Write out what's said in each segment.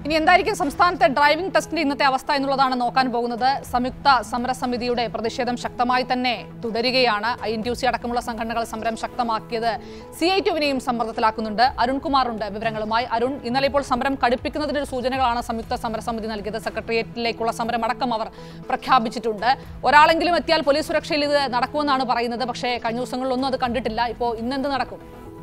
ഇനി എന്തായിരിക്കും സംസ്ഥാനത്തെ ഡ്രൈവിംഗ് ടെസ്റ്റിന്റെ ഇന്നത്തെ അവസ്ഥ എന്നുള്ളതാണ് നോക്കാൻ പോകുന്നത് സംയുക്ത സമരസമിതിയുടെ പ്രതിഷേധം ശക്തമായി തന്നെ തുടരുകയാണ് I N T U C അടക്കമുള്ള സംഘടനകൾ സമരം ശക്തമാക്കിയത് സി ഐ ടുവിനെയും സമ്മർദ്ദത്തിലാക്കുന്നുണ്ട് അരുൺകുമാറുണ്ട് വിവരങ്ങളുമായി അരുൺ ഇന്നലെ ഇപ്പോൾ സമരം കടുപ്പിക്കുന്നതിന്റെ ഒരു സൂചനകളാണ് സംയുക്ത സമരസമിതി നൽകിയത് സെക്രട്ടേറിയറ്റിലേക്കുള്ള സമരം അടക്കം അവർ പ്രഖ്യാപിച്ചിട്ടുണ്ട് ഒരാളെങ്കിലും എത്തിയാൽ പോലീസ് സുരക്ഷയിൽ ഇത് നടക്കുമെന്നാണ് പറയുന്നത് പക്ഷേ കഴിഞ്ഞ ദിവസങ്ങളിലൊന്നും അത് കണ്ടിട്ടില്ല ഇപ്പോൾ ഇന്നെന്ത് നടക്കും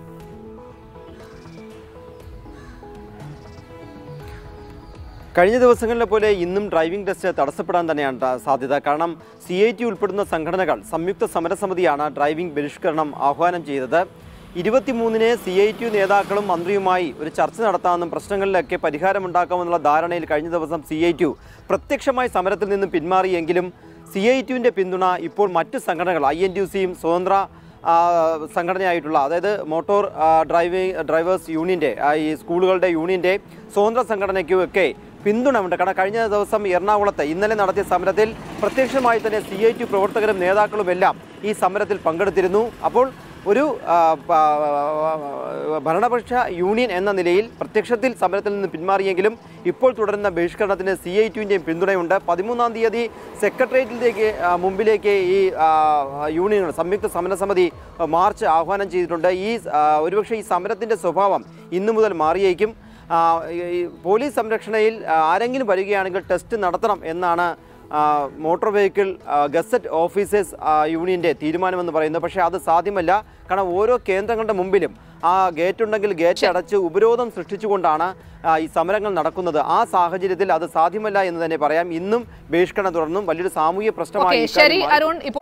കഴിഞ്ഞ ദിവസങ്ങളിലെ പോലെ ഇന്നും ഡ്രൈവിംഗ് ടെസ്റ്റ് തടസ്സപ്പെടാൻ തന്നെയാണ് ത- സാധ്യത കാരണം സി ഐ ടി ഉൾപ്പെടുന്ന സംഘടനകൾ സംയുക്ത സമരസമിതിയാണ് ഡ്രൈവിംഗ് ബഹിഷ്കരണം ആഹ്വാനം ചെയ്തത് ഇരുപത്തിമൂന്നിന് സി ഐ ടി നേതാക്കളും മന്ത്രിയുമായി ഒരു ചർച്ച നടത്താമെന്നും പ്രശ്നങ്ങളിലൊക്കെ പരിഹാരമുണ്ടാക്കാമെന്നുള്ള ധാരണയിൽ കഴിഞ്ഞ ദിവസം സി ഐ ടി പ്രത്യക്ഷമായി സമരത്തിൽ നിന്നും പിന്മാറിയെങ്കിലും സി ഐ ടിയുവിൻ്റെ പിന്തുണ ഇപ്പോൾ മറ്റ് സംഘടനകൾ ഐ എൻ ടി യു സിയും സ്വതന്ത്ര ആ, സംഘടനയായിട്ടുള്ള അതായത് മോട്ടോർ ആ, ഡ്രൈവിംഗ് ഡ്രൈവേഴ്സ് യൂണിയൻ്റെ ആ, ഈ സ്കൂളുകളുടെ യൂണിയൻ്റെ സ്വതന്ത്ര സംഘടനയ്ക്കുമൊക്കെ പിന്തുണയുണ്ട് കാരണം കഴിഞ്ഞ ദിവസം എറണാകുളത്ത് ഇന്നലെ നടത്തിയ സമരത്തിൽ പ്രത്യക്ഷമായി തന്നെ സി ഐ ടി പ്രവർത്തകരും നേതാക്കളുമെല്ലാം ഈ സമരത്തിൽ പങ്കെടുത്തിരുന്നു അപ്പോൾ ഒരു ആ, പ- ഭരണപക്ഷ യൂണിയൻ എന്ന നിലയിൽ പ്രത്യക്ഷത്തിൽ സമരത്തിൽ നിന്ന് പിന്മാറിയെങ്കിലും ഇപ്പോൾ തുടരുന്ന ബഹിഷ്കരണത്തിന് സി ഐ ടുവിൻ്റെയും പിന്തുണയുണ്ട് പതിമൂന്നാം തീയതി സെക്രട്ടേറിയറ്റിലേക്ക് ആ, മുമ്പിലേക്ക് ഈ ആ, യൂണിയനുകൾ സംയുക്ത സമരസമിതി ആ, മാർച്ച് ആഹ്വാനം ചെയ്തിട്ടുണ്ട് ഈ ആ, ഒരുപക്ഷെ ഈ സമരത്തിൻ്റെ സ്വഭാവം ഇന്നു മുതൽ മാറിയേക്കും ആ, ഈ- ഈ പോലീസ് സംരക്ഷണയിൽ ആ, ആരെങ്കിലും വരികയാണെങ്കിൽ ടെസ്റ്റ് നടത്തണം എന്നാണ് ആ, മോട്ടോർ വെഹിക്കിൾ ആ, ഗസറ്റ് ഓഫീസേഴ്സ് ആ, യൂണിയൻ്റെ തീരുമാനമെന്ന് പറയുന്നത് പക്ഷേ അത് സാധ്യമല്ല കാരണം ഓരോ കേന്ദ്രങ്ങളുടെ മുമ്പിലും ആ ഗേറ്റ് ഉണ്ടെങ്കിൽ ഗേറ്റ് അടച്ച് ഉപരോധം സൃഷ്ടിച്ചുകൊണ്ടാണ് ആ, ഈ സമരങ്ങൾ നടക്കുന്നത് ആ സാഹചര്യത്തിൽ അത് സാധ്യമല്ല എന്ന് തന്നെ പറയാം ഇന്നും ബഹിഷ്കരണം തുടർന്നും വലിയൊരു സാമൂഹ്യ പ്രശ്നമായി ഓക്കെ ഇക്കാര്യം ശരി മാറി. അരുൺ ഇപ്പോൾ